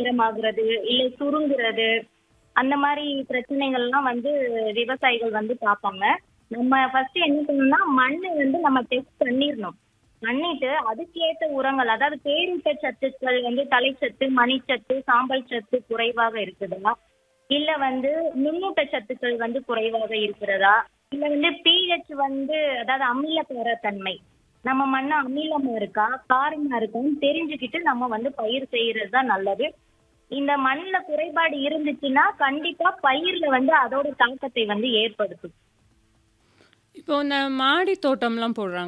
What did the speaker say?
நிறமாகுறது இல்ல சுருங்குறது அந்த மாதிரி பிரச்சனைகள்லாம் வந்து விவசாயிகள் வந்து பார்ப்பாங்க நம்ம ஃபர்ஸ்ட் என்ன பண்ணணும்னா மண்ணை வந்து நம்ம டெஸ்ட் பண்ணிடணும் பண்ணிட்டு அதுக்கேற்ற உரங்கள் அதாவது பேரூட்ட சத்துக்கள் வந்து தலைச்சத்து மணிச்சத்து சாம்பல் சத்து குறைவாக இருக்குதா இல்ல வந்து நுண்ணூட்ட சத்துக்கள் வந்து குறைவாக இருக்கிறதா இல்ல வந்து பிஹெச் வந்து அதாவது அமில தன்மை நம்ம மண்ணு அமிலமா இருக்கா காரமா இருக்கான்னு தெரிஞ்சுக்கிட்டு நம்ம வந்து பயிர் செய்யறது தான் நல்லது இந்த மண்ணுல குறைபாடு இருந்துச்சுன்னா கண்டிப்பா பயிர்ல வந்து அதோட தாக்கத்தை வந்து ஏற்படுத்தும் இப்போ இந்த மாடி தோட்டம்லாம் போடுறாங்க